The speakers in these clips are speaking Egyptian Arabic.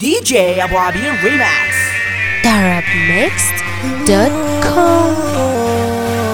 دي جي ابو عبير ريماكس darabmixed.com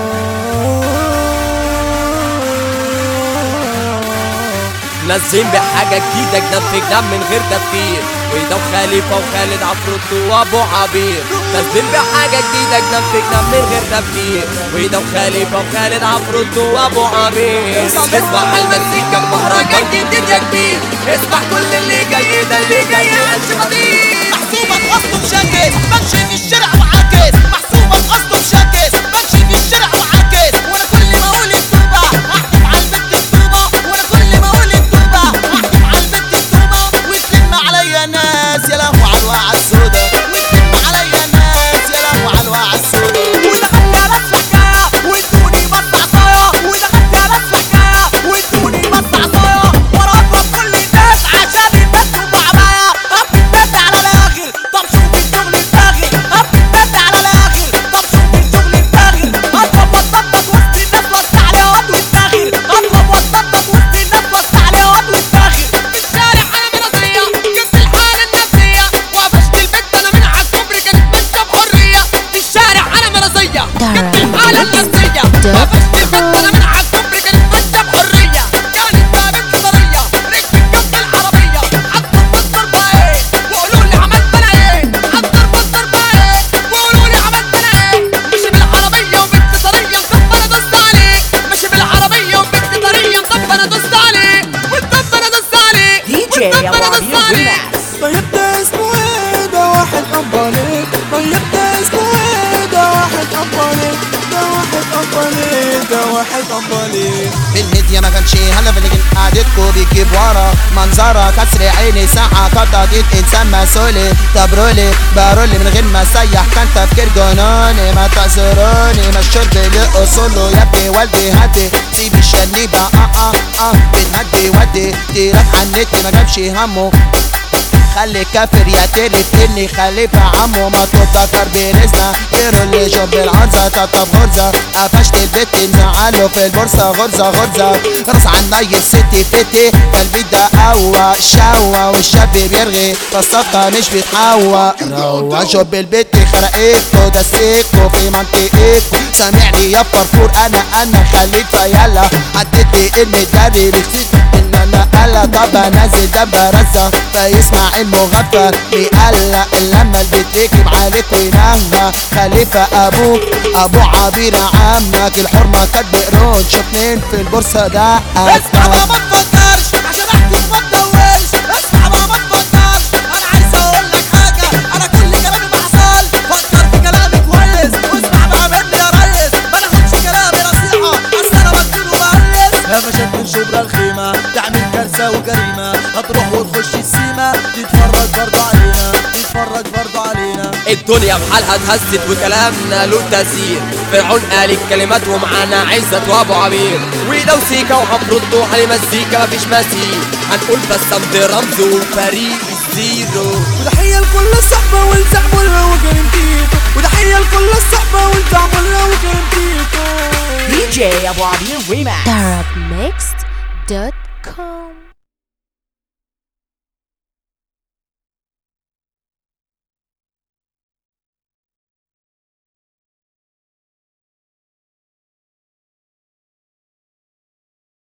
نازلين بحاجة جديدة جنب في جنب من غير تفكير وده وخليفة وخالد عفروتو وابو عبير نازلين بحاجة جديدة جنب في جنب من غير تفكير وده وخليفة وخالد عفروتو وابو عبير اسمع المزيكا المهرجان جديد يا كبير اسمع كل اللي جاي ده اللي جاي قلش خطير محسوبة بقصده بشكل بمشي في الشارع وعاكس محسوبة بقصده بشكل بمشي في الشارع وعاكس وانا كل ما اقول التوبة احكم على البت التوبة وانا كل ما اقول التوبة احكم على البت التوبة وتلم عليا ناس يا لهو على الواعة السودا وتلم عليا ناس يا لهو على الواعة السودا ودخلت على الحكاية وادوني بس عصايا ودخلت على الحكاية وادوني بس عصايا ورا اضرب كل الناس عشان يبدوا معايا اب البت على الاخر طب شوف الشغل الفاخر اب البت على الاخر طب شوف الشغل الفاخر اضرب واطبق وسط الناس وسع عليها واد واتاخر اضرب واطبق وسط الناس وسع عليها واد واتاخر في الشارع انا مرضية جبت الحالة النفسية وقفشت البت انا من على الكوبري كانت ماشية بحرية في الشارع انا مرضية جبت الحالة النفسية وقفشت البت انا من على الكوبري كانت ماشية بحرية كانت بقى بنت طرية ركبت جنب العربية حضرت الضربة ايه وقولوا لي عملت انا ايه حضرت الضربة ايه وقولوا لي عملت انا ايه مشي بالعربية وبنت طرية وطب انا دوست عليه مشي بالعربية وبنت طرية وطب انا دوست عليه والطب انا دوست عليه دي جي والطب ابو انا دوست عبير عليه ريماكس طيب ده اسمه ايه ده واحد قبالي طيب ده اسمه ايه ده واحد قبالي ده واحد قبالي ده واحد قبالي بالهدية ما كانش هلا في لكن قعدتكو بيجيب ورا منظرة كسر عيني ساعة قطعت الإنسان مسؤولي طب رولي برولي من غير ما أسيح كان تفكير جنوني ما تعذروني ما الشرب له أصوله يا ابني والدي هدي سيب الشنيبة اه اه اه بتهدي ودي تيرك على النت ما جابش همه خلي كافر يعترف اني خليفة عمو ما تفكر برزنا غير اللي جنب العرزة تطب غرزة قفشت البت مزعله في البورصة غرزة غرزة راس عناي ستي فتي قلبي ده قوى شوى والشاب بيرغي فالصفقة مش بتحوى روى جنب البت خرقتكو دسيكو في منطقتكو سامعني يا فرفور انا انا خليفة يلا عديت المدرب بكتير ان انا قلق طب انزل ده برزة فيسمع المغفل بيقلق لما البيت ركب عليك وينهى خليفة ابوك ابو عبير عمك الحرمة كانت بقرون شوف مين في البورصة ده اسمع ما ما تفكرش عشان احكي ما تدورش اسمع ما ما تفكرش انا عايز اقول لك حاجه انا كل كلامي معسل فكر في كلامي كويس واسمع بقى مني يا ريس ما تاخدش كلامي نصيحه اصل انا مكتوب ومهلس يا باشا تكون شبرا الخيمه تعمل كارثه وجريمه هتروح وتخش السيما تتفرج برضه علينا تتفرج برضه علينا الدنيا بحالها اتهزت وكلامنا له تأثير فرعون قال الكلمات ومعانا عزت وابو عبير ولو سيكا وهنردوا عليه مزيكا مفيش مثيل هنقول بسمت رمز وفريق الزيرو وتحية لكل الصحبة والزعبلة وكرمتيكو وتحية لكل الصحبة والزعبلة وكرمتيكو دي جي ابو عبير ريماكس darabmixed.com